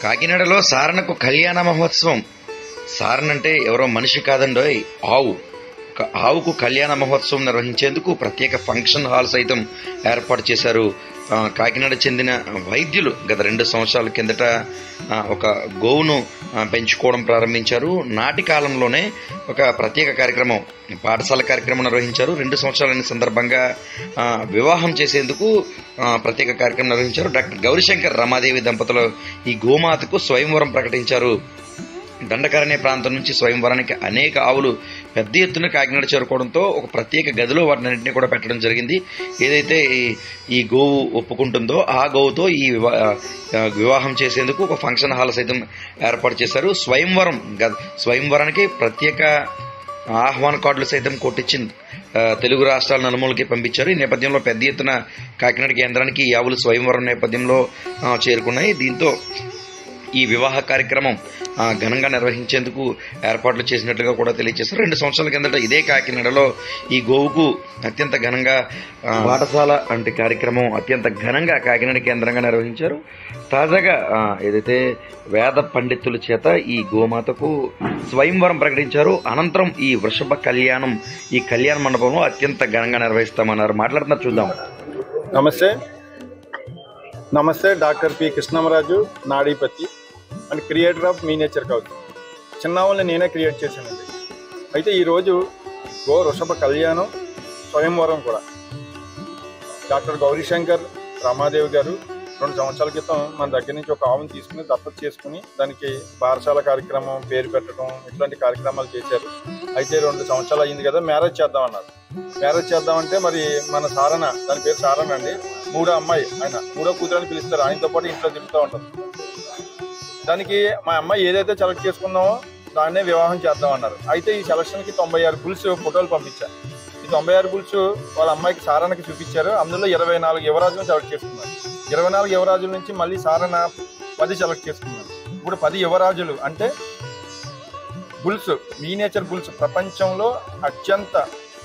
కాకినాడలో సారణకు కళ్యాణ మహోత్సవం సారణ అంటే ఎవరో మనిషి కాదండోయ్ ఆవు ఒక ఆవుకు కళ్యాణ మహోత్సవం నిర్వహించేందుకు ప్రత్యేక ఫంక్షన్ హాల్ సైతం ఏర్పాటు చేశారు ఆ, కాకినాడ చెందిన వైద్యులు గత రెండు సంవత్సరాల కిందట ఆ, ఒక గోవును ఆ, పెంచుకోవడం ప్రారంభించారు నాటి కాలంలోనే ఒక ప్రత్యేక కార్యక్రమం పాఠశాల కార్యక్రమం నిర్వహించారు రెండు సంవత్సరాల సందర్భంగా ఆ, వివాహం చేసేందుకు ఆ, ప్రత్యేక కార్యక్రమం నిర్వహించారు డాక్టర్ గౌరీశంకర్ రమాదేవి దంపతులు ఈ గోమాతకు స్వయంవరం ప్రకటించారు దండకారణ్య ప్రాంతం నుంచి స్వయంవరానికి అనేక ఆవులు పెద్ద ఎత్తున కాకినాడ చేరుకోవడంతో ఒక ప్రత్యేక గదిలో వాటినన్నింటినీ కూడా పెట్టడం జరిగింది ఏదైతే ఈ- ఈ గోవు ఒప్పుకుంటుందో ఆ గోవుతో ఈ వివా- ఆ, వివాహం చేసేందుకు ఒక ఫంక్షన్ హాల్ సైతం ఏర్పాటు చేశారు స్వయంవరం గ- స్వయంవరానికి ప్రత్యేక ఆహ్వాన కార్డులు సైతం కొట్టించింది ఆ, తెలుగు రాష్ట్రాల నలుమూలకి పంపించారు ఈ నేపథ్యంలో పెద్ద ఎత్తున కాకినాడ కేంద్రానికి ఈ ఆవులు స్వయంవరం నేపథ్యంలో ఆ, చేరుకున్నాయి దీంతో ఈ వివాహ కార్యక్రమం ఆ, ఘనంగా నిర్వహించేందుకు ఏర్పాట్లు చేసినట్లుగా కూడా తెలియజేశారు రెండు సంవత్సరాల కిందట ఇదే కాకినాడలో ఈ గోవుకు అత్యంత ఘనంగా ఆ, పాఠశాల అంటే కార్యక్రమం అత్యంత ఘనంగా కాకినాడ కేంద్రంగా నిర్వహించారు తాజాగా ఆ, ఏదైతే వేద పండితుల చేత ఈ గోమాతకు స్వయంవరం ప్రకటించారు అనంతరం ఈ వృషభ కళ్యాణం ఈ కళ్యాణ మండపంలో అత్యంత ఘనంగా నిర్వహిస్తామన్నారు మాట్లాడుతున్నారు చూద్దాం నమస్తే నమస్తే doctor P Krishnamaraju Nadipathi and creator of మీ నేచర్ కౌచ్ చిన్నావుల్ని నేనే క్రియేట్ చేశానండి అయితే ఈరోజు గో వృషభ కళ్యాణం స్వయంవరం కూడా డాక్టర్ గౌరీశంకర్ రమాదేవి గారు రెండు సంవత్సరాల క్రితం మన దగ్గర నుంచి ఒక ఆవును తీసుకుని దత్తత చేసుకుని దానికి పాఠశాల కార్యక్రమం పేరు పెట్టడం ఇట్లాంటి కార్యక్రమాలు చేశారు అయితే రెండు సంవత్సరాలు అయింది కదా మ్యారేజ్ చేద్దామన్నారు మ్యారేజ్ చేద్దామంటే మరి మన సారణ దాని పేరు సారణ అండి మూడో అమ్మాయి ఆయన మూడో కూతురు అని పిలుస్తారు ఆయనతో పాటు ఇంట్లో తిరుగుతూ ఉంటారు దానికి మా అమ్మాయి ఏదైతే సెలెక్ట్ చేసుకున్నామో దాన్నే వివాహం చేద్దామన్నారు అయితే ఈ సెలక్షన్కి తొంభై ఆరు బుల్స్ ఫోటోలు పంపించారు ఈ తొంభై ఆరు బుల్స్ వాళ్ళ అమ్మాయికి సారణకి చూపించారు అందులో ఇరవై నాలుగు యువరాజులను సెలెక్ట్ చేసుకున్నారు ఇరవై నాలుగు యువరాజుల నుంచి మళ్ళీ సారణ పది సెలెక్ట్ చేసుకున్నారు ఇప్పుడు పది యువరాజులు అంటే బుల్స్ మీనేచర్ బుల్స్ ప్రపంచంలో అత్యంత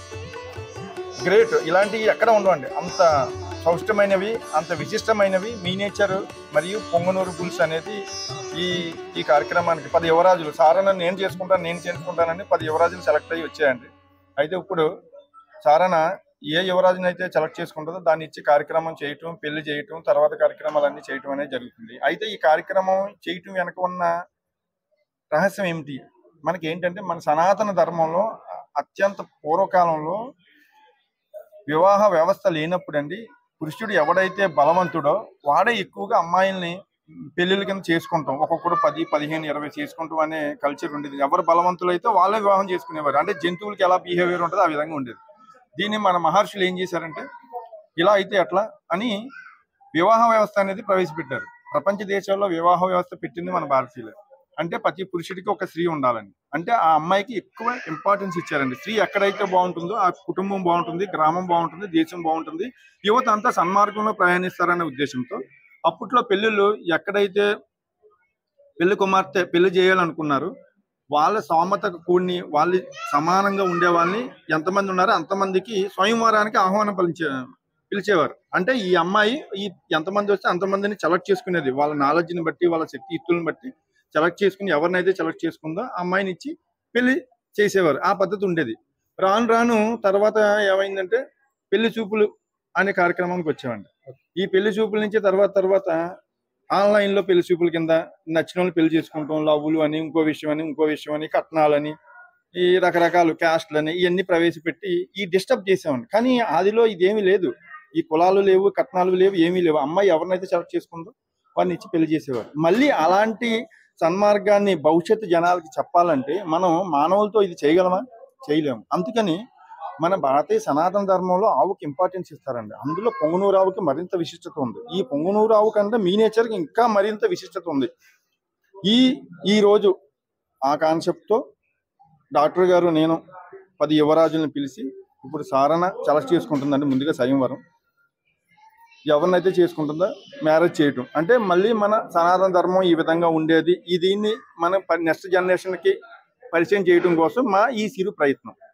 గ్రేట్ ఇలాంటివి ఎక్కడ ఉండవండి అంత సౌష్టమైనవి అంత విశిష్టమైనవి మీనేచర్ మరియు పొంగనూరు బుల్స్ అనేది ఈ ఈ కార్యక్రమానికి పది యువరాజులు సారణ నేను చేసుకుంటాను నేను చేసుకుంటానని పది యువరాజులు సెలెక్ట్ అయ్యి వచ్చాయండి అయితే ఇప్పుడు సారణ ఏ యువరాజుని అయితే సెలెక్ట్ చేసుకుంటుందో దాన్ని ఇచ్చి కార్యక్రమం చేయటం పెళ్లి చేయటం తర్వాత కార్యక్రమాలన్నీ చేయటం అనేది జరుగుతుంది అయితే ఈ కార్యక్రమం చేయటం వెనక ఉన్న రహస్యం ఏమిటి మనకి ఏంటంటే మన సనాతన ధర్మంలో అత్యంత పూర్వకాలంలో వివాహ వ్యవస్థ లేనప్పుడండి పురుషుడు ఎవడైతే బలవంతుడో వాడే ఎక్కువగా అమ్మాయిల్ని పెళ్లిళ్ళ కింద చేసుకుంటాం ఒక్కొక్కడు పది పదిహేను ఇరవై చేసుకుంటాం అనే కల్చర్ ఉండేది ఎవరు బలవంతులు అయితే వాళ్ళే వివాహం చేసుకునేవారు అంటే జంతువులకి ఎలా బిహేవియర్ ఉంటుందో ఆ విధంగా ఉండేది దీన్ని మన మహర్షులు ఏం చేశారంటే ఇలా అయితే ఎట్లా అని వివాహ వ్యవస్థ అనేది ప్రవేశపెట్టారు ప్రపంచ దేశాల్లో వివాహ వ్యవస్థ పెట్టింది మన భారతీయులే అంటే ప్రతి పురుషుడికి ఒక స్త్రీ ఉండాలని అంటే ఆ అమ్మాయికి ఎక్కువ ఇంపార్టెన్స్ ఇచ్చారండి స్త్రీ ఎక్కడైతే బాగుంటుందో ఆ కుటుంబం బాగుంటుంది గ్రామం బాగుంటుంది దేశం బాగుంటుంది యువత అంతా సన్మార్గంలో ప్రయాణిస్తారనే ఉద్దేశంతో అప్పట్లో పెళ్ళిళ్ళు ఎక్కడైతే పెళ్లి కుమార్తె పెళ్లి చేయాలనుకున్నారు వాళ్ళ స్తోమతకు కూడిని వాళ్ళు సమానంగా ఉండే వాళ్ళని ఎంతమంది ఉన్నారో అంతమందికి స్వయంవరానికి ఆహ్వానం పలిచే పిలిచేవారు అంటే ఈ అమ్మాయి ఈ ఎంతమంది వస్తే అంతమందిని సెలెక్ట్ చేసుకునేది వాళ్ళ నాలెడ్జ్ని బట్టి వాళ్ళ శక్తి యుక్తులను బట్టి సెలెక్ట్ చేసుకుని ఎవరినైతే సెలెక్ట్ చేసుకుందో ఆ అమ్మాయిని ఇచ్చి పెళ్లి చేసేవారు ఆ పద్ధతి ఉండేది రాను రాను తర్వాత ఏమైందంటే పెళ్లి చూపులు అనే కార్యక్రమానికి వచ్చామండి ఈ పెళ్లి చూపుల నుంచి తర్వాత తర్వాత ఆన్లైన్ లో పెళ్లి చూపుల కింద నచ్చిన వాళ్ళు పెళ్లి చేసుకుంటాం లవ్వులు అని ఇంకో విషయం అని ఇంకో విషయం అని కట్నాలని ఈ రకరకాల క్యాస్ట్లని ఇవన్నీ ప్రవేశపెట్టి ఈ డిస్టర్బ్ చేసామండి కానీ ఆదిలో ఇదేమీ లేదు ఈ కులాలు లేవు కట్నాలు లేవు ఏమీ లేవు అమ్మాయి ఎవరినైతే సెలెక్ట్ చేసుకుందో వారిని ఇచ్చి పెళ్లి చేసేవారు మళ్ళీ అలాంటి సన్మార్గాన్ని భవిష్యత్తు జనాలకి చెప్పాలంటే మనం మానవులతో ఇది చేయగలమా చేయలేము అందుకని మన భారతీయ సనాతన ధర్మంలో ఆవుకి ఇంపార్టెన్స్ ఇస్తారండి అందులో పొంగనూరు ఆవుకి మరింత విశిష్టత ఉంది ఈ పొంగనూరు ఆవు కంటే మీ నేచర్కి ఇంకా మరింత విశిష్టత ఉంది ఈ ఈ రోజు ఆ కాన్సెప్ట్తో డాక్టర్ గారు నేను పది యువరాజులను పిలిచి ఇప్పుడు సారణ సెలెక్ట్ చేసుకుంటుందండి ముందుగా స్వయంవరం ఎవరినైతే చేసుకుంటుందో మ్యారేజ్ చేయటం అంటే మళ్ళీ మన సనాతన ధర్మం ఈ విధంగా ఉండేది ఈ దీన్ని మన నెక్స్ట్ జనరేషన్కి పరిచయం చేయడం కోసం మా ఈ సిరు ప్రయత్నం